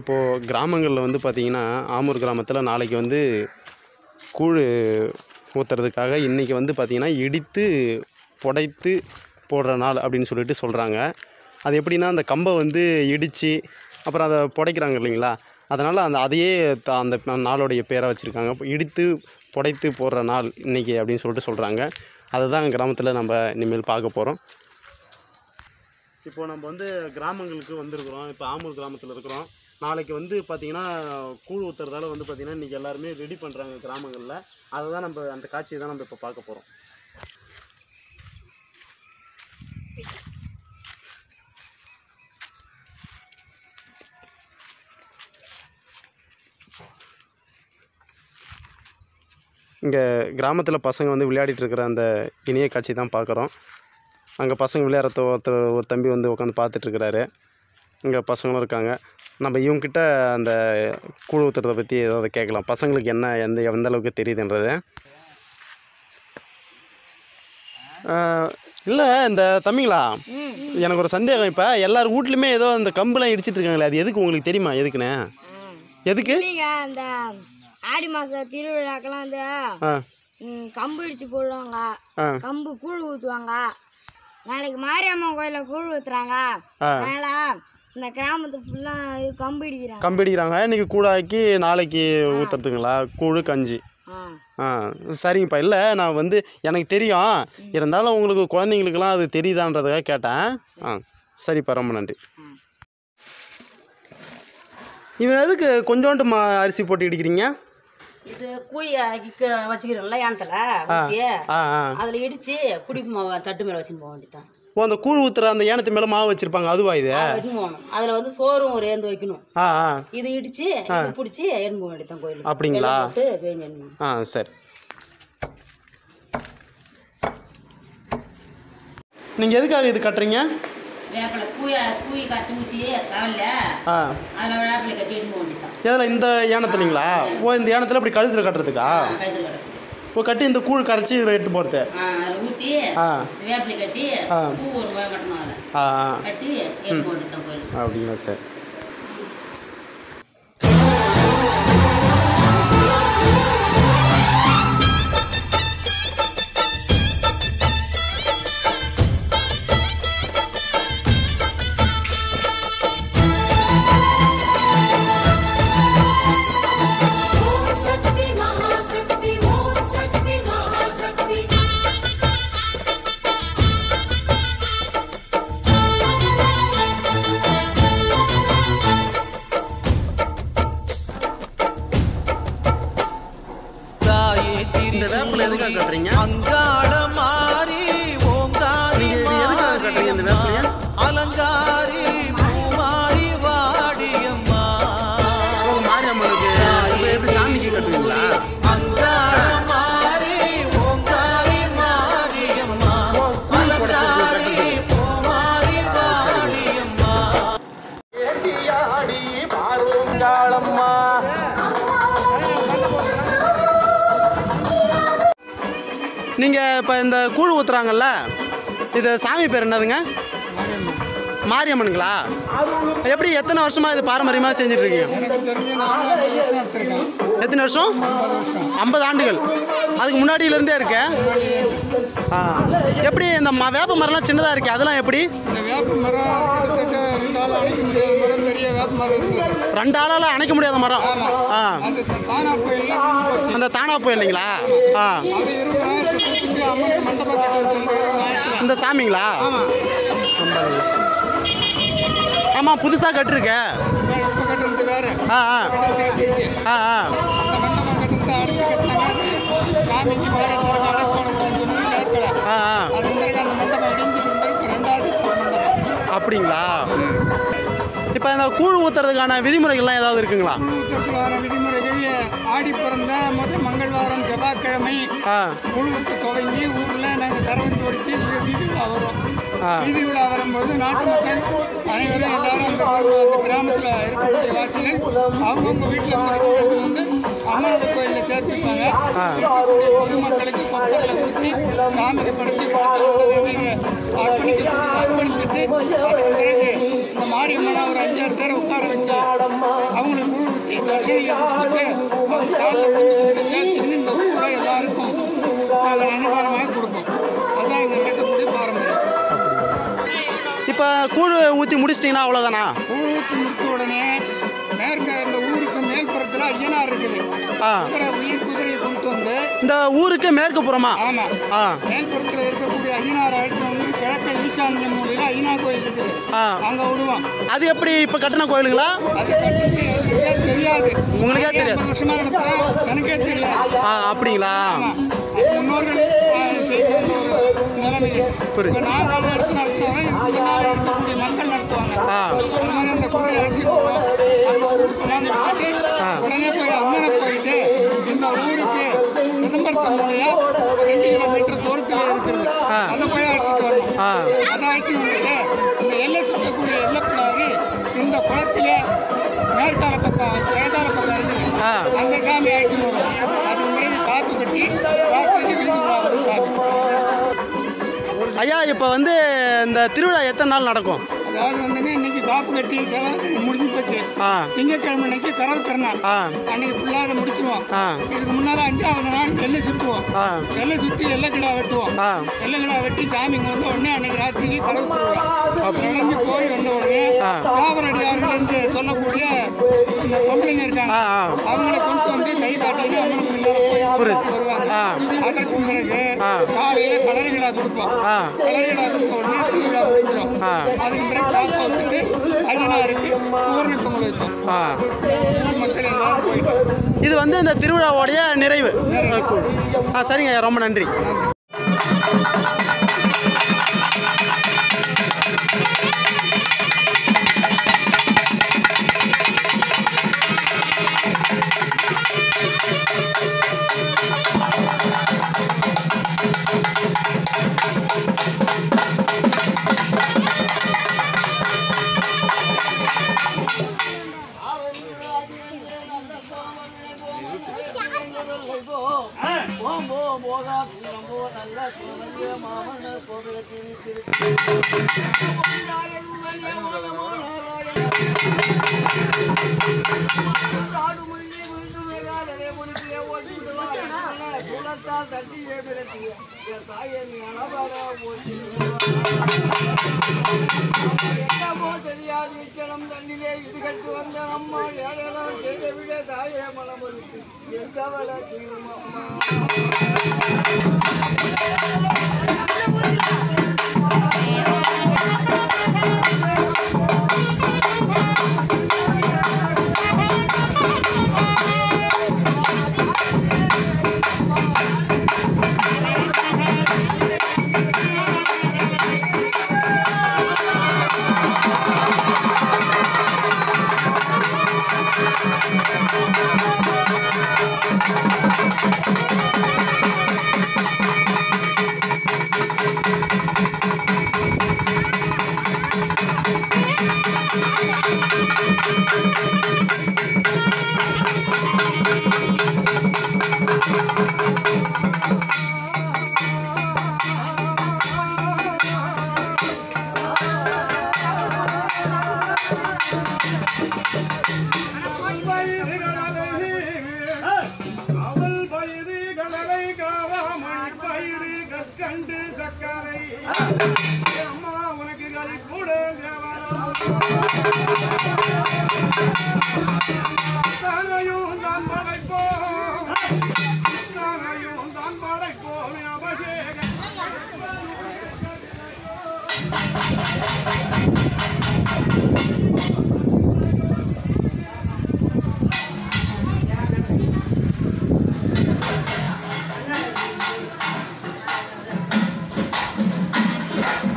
இப்போது கிராமங்களில் வந்து பார்த்திங்கன்னா ஆமூர் கிராமத்தில் நாளைக்கு வந்து கூழ் ஊற்றுறதுக்காக இன்றைக்கி வந்து பார்த்திங்கன்னா இடித்து புடைத்து போடுற நாள் அப்படின்னு சொல்லிட்டு சொல்கிறாங்க அது எப்படின்னா அந்த கம்பை வந்து இடித்து அப்புறம் அதை புடைக்கிறாங்க இல்லைங்களா அதனால் அந்த அதையே த- அந்த நாளுடைய பேரை வச்சுருக்காங்க இடித்து புடைத்து போடுற நாள் இன்றைக்கி அப்படின்னு சொல்லிட்டு சொல்கிறாங்க அதை தான் கிராமத்தில் நம்ம இனிமேல் பார்க்க போகிறோம் இப்போ நம்ம வந்து கிராமங்களுக்கு வந்திருக்கிறோம் இப்போ ஆமூர் கிராமத்தில் இருக்கிறோம் நாளைக்கு வந்து பார்த்திங்கன்னா கூழ் ஊற்றுறதால வந்து பார்த்திங்கன்னா இன்றைக்கி எல்லாருமே ரெடி பண்ணுறாங்க கிராமங்களில் அதை தான் நம்ம அந்த காட்சியை தான் நம்ம இப்போ பார்க்க போகிறோம் இங்கே கிராமத்தில் பசங்க வந்து விளையாடிட்டு இருக்கிற அந்த இனிய காட்சி தான் பார்க்குறோம் அங்கே பசங்க விளையாடுறத ஒருத்தர் ஒரு தம்பி வந்து உட்காந்து பார்த்துட்ருக்கிறாரு இங்கே பசங்களும் இருக்காங்க நம்ம இவங்ககிட்ட அந்த கூழ் ஊற்றுறதை பற்றி ஏதாவது கேட்கலாம் பசங்களுக்கு என்ன எந்த எந்த அளவுக்கு தெரியுதுன்றது இல்லை இந்த தம்பிங்களா எனக்கு ஒரு சந்தேகம் இப்போ எல்லார் வீட்லையுமே ஏதோ அந்த கம்புலாம் இடிச்சிட்டு இருக்காங்களே அது எதுக்கு உங்களுக்கு தெரியுமா எதுக்குண்ணே எதுக்கு இல்லைங்க இந்த ஆடி மாசம் திருவிழாக்கெல்லாம் இந்த ஆ ம், கம்பு இடிச்சு போடுவாங்க ஆ கம்பு கூழ் ஊற்றுவாங்க நாளைக்கு மாரியம்மன் கோயிலில் கூழ் ஊற்றுறாங்க ஆ. அதனால இந்த கிராமத்து ஃபுல்லாக கம்பு இடிக்கிறாங்க கம்பு அடிக்கிறாங்க இன்றைக்கி கூழாக்கி நாளைக்கு ஊற்றுறதுங்களா கூழ் கஞ்சி ஆ ஆ சரிங்கப்பா இல்லை நான் வந்து எனக்கு தெரியும் இருந்தாலும் உங்களுக்கு குழந்தைங்களுக்கெல்லாம் அது தெரியுதான்றதுக்காக கேட்டேன் ஆ சரிப்பா ரொம்ப நன்றி இவன் எதுக்கு கொஞ்சோண்டு மா அரிசி போட்டு இடிக்கிறீங்க இது கூய் வச்சுக்கிறோம்ல யானத்தில் ஊற்றி ஆ ஆ அதில் இடித்து குடிப்பு மாவு தட்டு மேலே வச்சுன்னு போக வேண்டியதான் ஓ அந்த கூழ் ஊற்றுற அந்த ஏனத்து மேலே மாவு வச்சுருப்பாங்க அதுவா இது எடுத்துன்னு போகணும் அதில் வந்து சோறும் ஒரு ஏந்து வைக்கணும் ஆ ஆ இது இடித்து இது பிடிச்சி எடுத்து போக வேண்டியதான் கோயிலுக்கு அப்படிங்களா? வெள்ளம் போட்டு பேஞ்சு எடுக்கணும் ஆ சரி நீங்கள் எதுக்காக இது கட்டுறீங்க வேப்பிலை கூய கூய் கரைச்சி ஊற்றி தவல்ல ஆ அதில் வேப்பிலை கட்டி எடுத்து போக வேண்டியதான் எதில் இந்த ஏனத்துலீங்களா ஓ இந்த ஏனத்தில் அப்படி கழுத்தில் கட்டுறதுக்கா கைத்தில் கிடக்கும் ஓ கட்டி இந்த கூழ் கரைச்சி இதில் எட்டு போகிறது அதில் ஊற்றி ஆ வேப்பிலை கட்டி ஆ. பூ ஒரு ரூபாய் கட்டணும் அதில் ஆ ஆ கட்டி எடுத்து போக வேண்டியதான் கோயிலுக்கு அப்படிங்களா சார் ओम शक्ति महाशक्ति ओम शक्ति महाशक्ति தாயே இந்த வேப்பிலை எதுக்காக கட்டுறீங்க அங்காள மாறி ஓங்காரி நீங்க இது எதுக்காக கட்டுறீங்க இந்த வேப்பிலைய? அலங்காரி பூமாரி வாடியம்மா ஓ மாரியம்மனுக்கு இப்போ எப்படி சாமிக்கு கட்டுவீங்களா அங்காள மாறி ஓங்காரி மாரியம்மா ஓ கூழ் அலங்காரி குடத்துக்கு பூமாரி வாடியம்மா நீங்கள் இப்போ இந்த கூழ் ஊற்றுறாங்கல்ல இது சாமி பேர் என்னதுங்க மாரியம்மனுங்களா எப்படி எத்தனை வருஷமாக இது பாரம்பரியமாக செஞ்சுட்டு இருக்கீங்க எத்தனை வருஷம் ஐம்பது ஆண்டுகள் அதுக்கு முன்னாடியிலேருந்தே இருக்கு ஆ எப்படி இந்த ம வேப்ப மரம்லாம் சின்னதாக இருக்கு அதெல்லாம் எப்படி இந்த வேப்ப மரம் கிட்டத்தட்ட ரெண்டு ஆள் அணைக்க முடியாத மரம் பெரிய வேப்ப மரம் இருந்தது ரெண்டு ஆளால் அணைக்க முடியாத மரம் ஆ அந்த தானா கோயிலில் போச்சு அந்த தானா போயில்லைங்களா ஆ அது இருபதாயிரத்து கொடுத்துட்டு அம்மன் மண்டபம் கட்டி இருபதாயிரத்துல இந்த சாமிங்களா ஆமாம் புதுசாக கட்டிருக்க இப்போ கட்டுறது வேற ஆ ஆ கட்டுறது ஆ ஆ அந்த மண்டபம் கட்டுறது அடுத்து கட்டினாங்க அது சாமிக்கு வேற திறமை அடைப்பாடு சொல்லி ஏற்கலை ஆ ஆ அது பிறகு அந்த மண்டபம் இடிஞ்சு இப்போ ரெண்டாவது மண்டபம் அப்படிங்களா இப்போ இந்த கூழ் ஊற்றுறதுக்கான விதிமுறைகள்லாம் ஏதாவது இருக்குங்களா ஊற்றத்துக்கான விதிமுறைகள் ஆடி பிறந்த முதல் மங்கள்வாரம் செவ்வாய்க்கிழமை ஆ குழுவுக்கு துவங்கி ஊரில் நாங்கள் கரவன் தொடித்து வீதி விழா வரும் ஆ. வீதி விழா வரும்பொழுது நாட்டு மக்கள் அனைவரும் எல்லாரும் அந்த ஊர்ல, அந்த கிராமத்தில் இருக்கக்கூடிய வாசிகள் அவங்கவுங்க வீட்டில் இருந்து கொண்டு வந்து அம்மனோட கோயிலில் சேர்த்துப்பாங்க ஆ. இருக்கக்கூடிய பொதுமக்களுக்கு கொப்பரில் ஊற்றி சாமிக்கு படைச்சு பாத்திரோட வேண்டிய அர்ப்பணிக்க அர்ப்பணிச்சுட்டு அதுக்கு பிறகு இந்த மாரியம்மனை ஒரு அஞ்சாறு பேரை உட்கார வச்சு அவங்களுக்கு குழு ஊற்றி தட்சணையை கொடுத்துட்டு அவங்க காலில் வந்து சேர்த்துன்னு இந்த ஊரை எல்லாருக்கும் நாங்கள் அன்னதானமாக கொடுப்போம் அதுதான் இங்கே நடக்கக்கூடிய பாரம்பரியம் இப்போ கூழ் ஊற்றி முடிச்சிட்டிங்கன்னா அவ்வளோதானா குழு ஊற்றி முடித்த உடனே மேற்க இந்த ஊருக்கு மேல்புறத்தில் ஐயனார் இருக்குது ஆ குதிரை உயிர் குதிரையை கொண்டு வந்து இந்த ஊருக்கு மேற்கு புறமா ஆமாம் ஆ மேல்புறத்தில் இருக்கக்கூடிய ஐயனார் அழைச்சி வந்து கிழக்க ஈசான்ய மூலையில் ஐயனார் கோயில் இருக்குது ஆ அங்கே விடுவோம் அது எப்படி இப்போ கட்டின கோயிலுங்களா அது கட்டுறது எனக்கே தெரியாது உங்களுக்கே தெரியாது. ஐம்பது வருஷமா நடத்துகிறேன் எனக்கே தெரியாது ஆ அப்படிங்களா ஆமா. அது முன்னோர்கள் ஆ, செய்த ஒரு நிலைமை புரியுது. இப்போ நாங்கள் அதை எடுத்து நடத்துகிறோம் இதுக்கு முன்னால் இருக்கக்கூடிய மக்கள் நடத்துவாங்க ஆ அது மாதிரி அந்த குதிரை அழைச்சி போவோம் அந்த ஊருக்கு கொண்டாந்து விட்டுட்டு ஆ. உடனே போய் அம்மனை போயிட்டு இந்த ஊருக்கு சிதம்பரத்து மூலையா ரெண்டு கிலோமீட்டர் தூரத்தில் இருக்கிறது ஆ. அதை போய் அழைச்சிட்டு வரணும் ஆ அதை அழைச்சி வந்துட்டு இந்த எல்லை சுற்றக்கூடிய எல்லைப்பிள்ளாரி இந்த குளத்திலே மேற்கால பக்கம் கிழக்கால பக்கம் இருக்குது ஆ. அந்த சாமி அழைச்சிட்டு வரும் அது பிறகு காப்பு கட்டி ராத்திரிக்கு வீதி உலா வரும் சாமி ஐயா இப்போ வந்து இந்த திருவிழா எத்தனை நாள் நடக்கும் அதாவது வந்துங்க இன்னைக்கு காப்பு கட்டி செலவு முடிஞ்சு போச்சு ஆ திங்கட்கிழமை அன்னைக்கு கரவு திறனாள் ஆ அன்னைக்கு ஃபுல்லாக அதை முடிச்சிருவோம் ஆ இதுக்கு முன்னால் அஞ்சாவது நாள் எல்லை சுற்றுவோம் ஆ எல்லை சுற்றி எல்லை கிடா வெட்டுவோம் ஆ எல்லை கிடா வெட்டி சாமிங்க வந்த உடனே அன்னைக்கு ராத்திரிக்கு கரவு திருவிழா நடந்து போய் வந்த உடனே ஆ. காவலடியார்கள் என்று சொல்லக்கூடிய இந்த பொம்பளைங்க இருக்காங்க ஆ ஆ அவங்கள கொண்டு வந்து கை காட்டிட்டு அம்மனுக்கு முன்னால போய் புரியுது. வருவாங்க ஆ. அதற்கு பிறகு ஆ. காலையில கலர் விழா கொடுப்போம் ஆ. கலர் விழா கொடுத்த உடனே திருவிழா முடிஞ்சிடும் ஆ. அதுக்கு பிறகு காப்பா வச்சுட்டு ஐயனாருக்கு பூரண பொங்கல் வச்சோம் ஆ மக்கள் எல்லாரும் போயிட்டு இது வந்து இந்த திருவிழாவோடைய நிறைவு ஆ சரிங்க ஐயா ரொம்ப நன்றி தெரியாது இக்கணம் தண்ணிலே இது கட்டு வந்த அம்மா ஏழெல்லாம் செய்த விட தாயே மனம் எங்கவள செய்யும் அம்மா அவள் பயிறு கடலை காவாமணி பயிறு கற்கண்டு சக்கரை அம்மா உனக்கு களி கூட தானையும் தான் படைப்போம் தானையும் தான் படைப்போம் அபிஷேகம் ஆ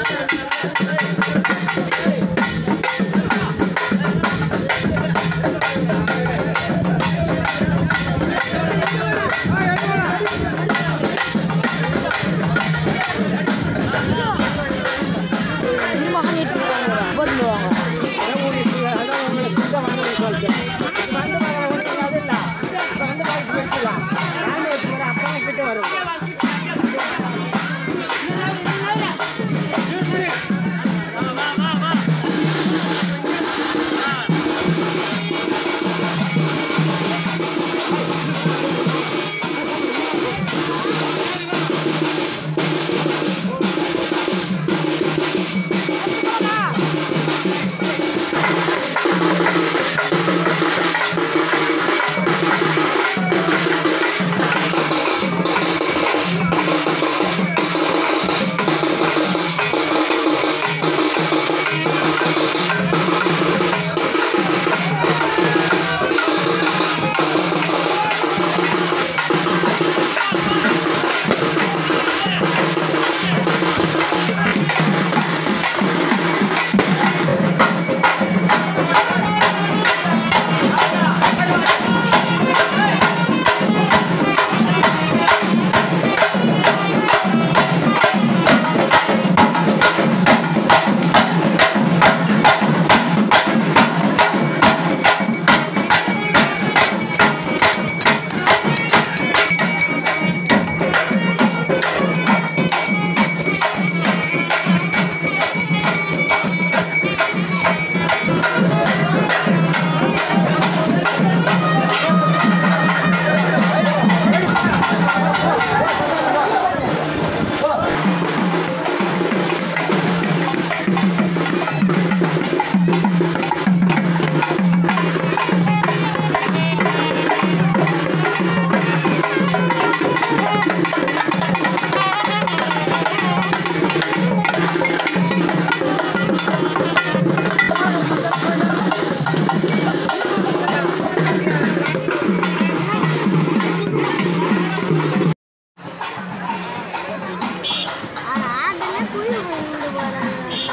ஆனா அதெல்லாம் குழி விழுந்து போறாங்க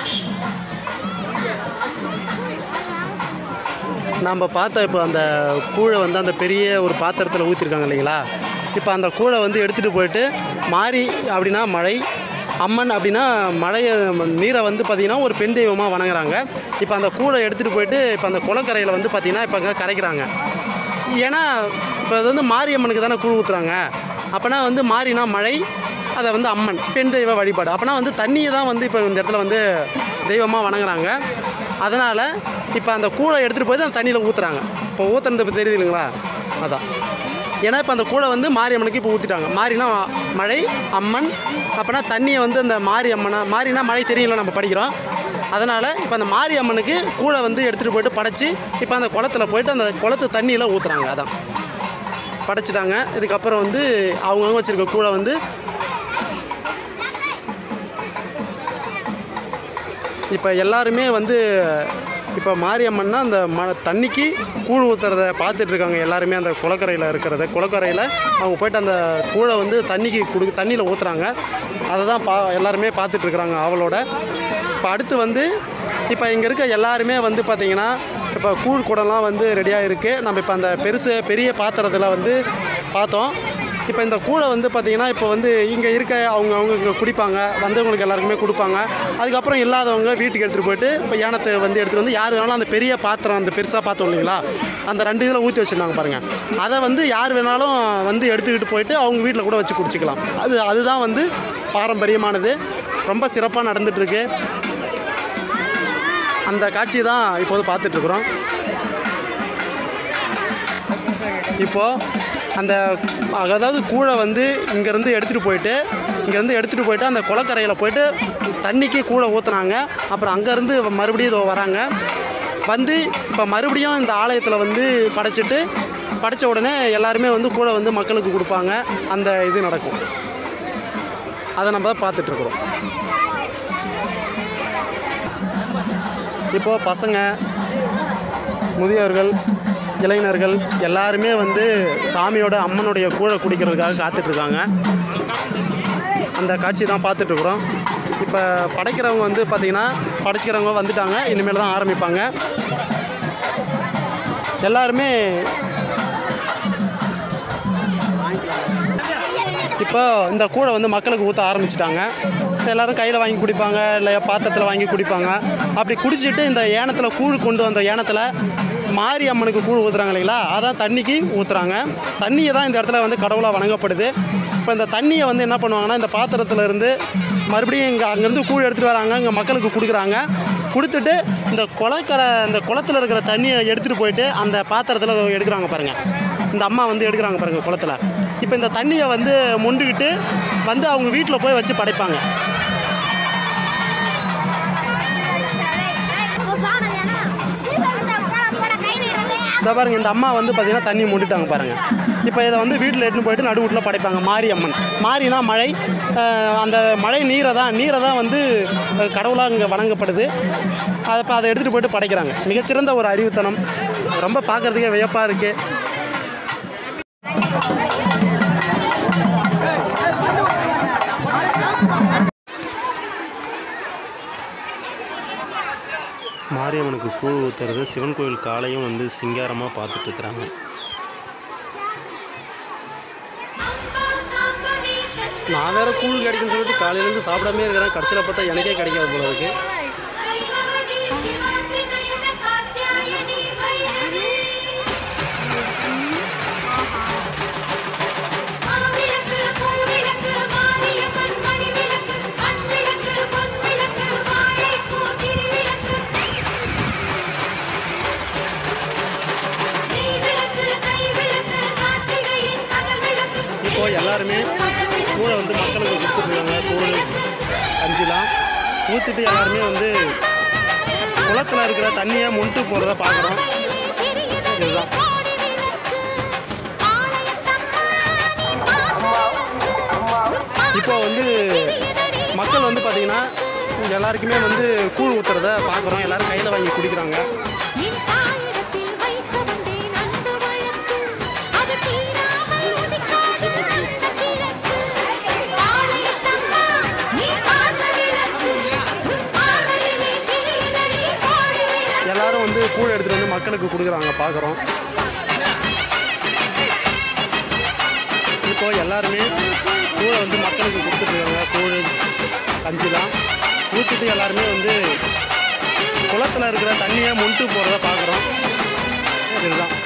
நம்ம பார்த்த இப்போ அந்த கூழை வந்து அந்த பெரிய ஒரு பாத்திரத்தில் ஊற்றிருக்காங்க இல்லைங்களா இப்போ அந்த கூழை வந்து எடுத்துகிட்டு போயிட்டு மாறி அப்படின்னா மழை அம்மன் அப்படின்னா மழையை நீரை வந்து பார்த்திங்கன்னா ஒரு பெண் தெய்வமாக வணங்குறாங்க இப்போ அந்த கூழை எடுத்துகிட்டு போயிட்டு இப்போ அந்த குளக்கரையில் வந்து பார்த்திங்கன்னா இப்போ அங்கே கரைக்கிறாங்க ஏன்னா இப்போ அது வந்து மாரியம்மனுக்கு தானே கூழ் ஊற்றுறாங்க அப்போனா வந்து மாறினா மழை அதை வந்து அம்மன் பெண் தெய்வ வழிபாடு அப்போனா வந்து தண்ணியை தான் வந்து இப்போ இந்த இடத்துல வந்து தெய்வமாக வணங்குறாங்க அதனால் இப்போ அந்த கூழை எடுத்துகிட்டு போய் அந்த தண்ணியில் ஊற்றுறாங்க இப்போ ஊற்றுறது இப்போ தெரியுது இல்லைங்களா அதான் ஏன்னா இப்போ அந்த கூழை வந்து மாரியம்மனுக்கு இப்போ ஊற்றிட்டாங்க மாறினா மழை அம்மன் அப்போனா தண்ணியை வந்து அந்த மாரி அம்மனா மாறினா மழை தெரியல நம்ம படிக்கிறோம் அதனால் இப்போ அந்த மாரி அம்மனுக்கு கூழை வந்து எடுத்துகிட்டு போயிட்டு படைச்சி இப்போ அந்த குளத்துல போயிட்டு அந்த குளத்து தண்ணியில் ஊற்றுறாங்க அதான் படைச்சிட்டாங்க இதுக்கப்புறம் வந்து அவங்கவுங்க வச்சுருக்க கூழை வந்து இப்போ எல்லாருமே வந்து இப்போ மாரியம்மன்னா அந்த ம தண்ணிக்கு கூழ் ஊற்றுறத பார்த்துட்டு இருக்காங்க எல்லாருமே அந்த குளக்கரையில் இருக்கிறத குளக்கரையில் அவங்க போயிட்டு அந்த கூழை வந்து தண்ணிக்கு குடு தண்ணியில் ஊற்றுறாங்க அதை தான் பா எல்லாருமே பார்த்துட்டு இருக்கிறாங்க அவளோட இப்போ அடுத்து வந்து இப்போ இங்கே இருக்க எல்லாருமே வந்து பார்த்திங்கன்னா இப்போ கூழ் குடம்லாம் வந்து ரெடியாக இருக்குது நம்ம இப்போ அந்த பெருசு பெரிய பாத்திரத்தில் வந்து பார்த்தோம் இப்போ இந்த கூழை வந்து பார்த்திங்கன்னா இப்போ வந்து இங்கே இருக்க அவங்க அவங்க இங்கே குடிப்பாங்க வந்தவங்களுக்கு எல்லாருக்குமே கொடுப்பாங்க அதுக்கப்புறம் இல்லாதவங்க வீட்டுக்கு எடுத்துகிட்டு போயிட்டு இப்போ யானத்தை வந்து எடுத்துகிட்டு வந்து யார் வேணாலும் அந்த பெரிய பாத்திரம் அந்த பெருசாக பார்த்தோம் இல்லைங்களா அந்த ரெண்டு இதில் ஊற்றி வச்சுருந்தாங்க பாருங்கள் அதை வந்து யார் வேணாலும் வந்து எடுத்துக்கிட்டு போயிட்டு அவங்க வீட்டில் கூட வச்சு குடிச்சிக்கலாம் அது அதுதான் வந்து பாரம்பரியமானது ரொம்ப சிறப்பாக நடந்துகிட்ருக்கு அந்த காட்சி தான் இப்போது பார்த்துட்ருக்குறோம் இப்போது அந்த அதாவது கூழை வந்து இங்கேருந்து எடுத்துகிட்டு போயிட்டு இங்கேருந்து எடுத்துகிட்டு போயிட்டு அந்த குளக்கரையில் போயிட்டு தண்ணிக்கு கூழை ஊற்றுனாங்க அப்புறம் அங்கேருந்து மறுபடியும் இதோ வராங்க வந்து இப்போ மறுபடியும் இந்த ஆலயத்தில் வந்து படைச்சிட்டு படைச்ச உடனே எல்லாருமே வந்து கூழை வந்து மக்களுக்கு கொடுப்பாங்க அந்த இது நடக்கும் அதை நம்ம தான் பார்த்துட்ருக்குறோம் இப்போது பசங்க முதியோர்கள் இளைஞர்கள் எல்லாருமே வந்து சாமியோட அம்மனுடைய கூழை குடிக்கிறதுக்காக காத்துட்ருக்காங்க அந்த காட்சி தான் பார்த்துட்ருக்குறோம் இப்போ படைக்கிறவங்க வந்து பார்த்திங்கன்னா படைக்கிறவங்க வந்துட்டாங்க இனிமேல் தான் ஆரம்பிப்பாங்க எல்லாருமே இப்போ இந்த கூழை வந்து மக்களுக்கு ஊற்ற ஆரம்பிச்சிட்டாங்க எல்லாரும் கையில் வாங்கி குடிப்பாங்க இல்லை பாத்திரத்தில் வாங்கி குடிப்பாங்க அப்படி குடிச்சிட்டு இந்த ஏனத்தில் கூழ் கொண்டு வந்த ஏனத்தில் மாரி அம்மனுக்கு கூழ் ஊற்றுறாங்க இல்லைங்களா அதான் தண்ணிக்கு ஊற்றுறாங்க தண்ணியை தான் இந்த இடத்துல வந்து கடவுளாக வணங்கப்படுது இப்போ இந்த தண்ணியை வந்து என்ன பண்ணுவாங்கன்னா இந்த பாத்திரத்தில் இருந்து மறுபடியும் இங்கே அங்கேருந்து கூழ் எடுத்துகிட்டு வராங்க இங்கே மக்களுக்கு கொடுக்குறாங்க கொடுத்துட்டு இந்த குளக்கரை இந்த குளத்துல இருக்கிற தண்ணியை எடுத்துகிட்டு போயிட்டு அந்த பாத்திரத்தில் எடுக்கிறாங்க பாருங்கள் இந்த அம்மா வந்து எடுக்கிறாங்க பாருங்கள் குளத்துல இப்போ இந்த தண்ணியை வந்து மொண்டுக்கிட்டு வந்து அவங்க வீட்டில் போய் வச்சு படைப்பாங்க இந்த பாருங்க இந்த அம்மா வந்து பார்த்தீங்கன்னா தண்ணி மூடிட்டாங்க பாருங்கள் இப்போ இதை வந்து வீட்டில் எடுத்துன்னு போயிட்டு நடு வீட்டில் படைப்பாங்க மாரியம்மன் மாரினா மழை அஹ் அந்த மழை நீரை தான் நீரை தான் வந்து கடவுளாக இங்கே வணங்கப்படுது அதை இப்போ அதை எடுத்துகிட்டு போயிட்டு படைக்கிறாங்க மிகச்சிறந்த ஒரு அறிவுத்தனம் ரொம்ப பார்க்குறதுக்கே வியப்பாக இருக்குது மாரியம்மனுக்கு கூழ் ஊற்றுறது சிவன் கோயில் காலையும் வந்து சிங்காரமாக பார்த்துட்டு இருக்கிறாங்க நான் வேற கூழ் கிடைக்குன்னு சொல்லிட்டு காலையிலேருந்து சாப்பிடாமே இருக்கிறேன் கடைசியில் பார்த்தா எனக்கே கிடைக்காது போல இருக்கு இப்போ எல்லாருமே கூழை வந்து மக்களுக்கு கொடுத்துருக்காங்க கூழ் கஞ்சிலாம் ஊற்றிட்டு எல்லாருமே வந்து குளத்தில் இருக்கிற தண்ணியை மொண்டு போகிறத பார்க்குறோம் இதுதான் இப்போ வந்து மக்கள் வந்து பார்த்தீங்கன்னா இங்க எல்லாருக்குமே வந்து கூழ் ஊற்றுறத பார்க்குறோம் எல்லாரும் கையில் வாங்கி குடிக்கிறாங்க எல்லாரும் வந்து கூழ் எடுத்துகிட்டு வந்து மக்களுக்கு கொடுக்குறாங்க பார்க்குறோம் இப்போ எல்லாருமே கூழை வந்து மக்களுக்கு கொடுத்துட்ருக்காங்க கூழ் கஞ்சிலாம் ஊற்றிட்டு எல்லாருமே வந்து குளத்தில் இருக்கிற தண்ணியை மொண்டு போகிறத பார்க்குறோம் இதுதான்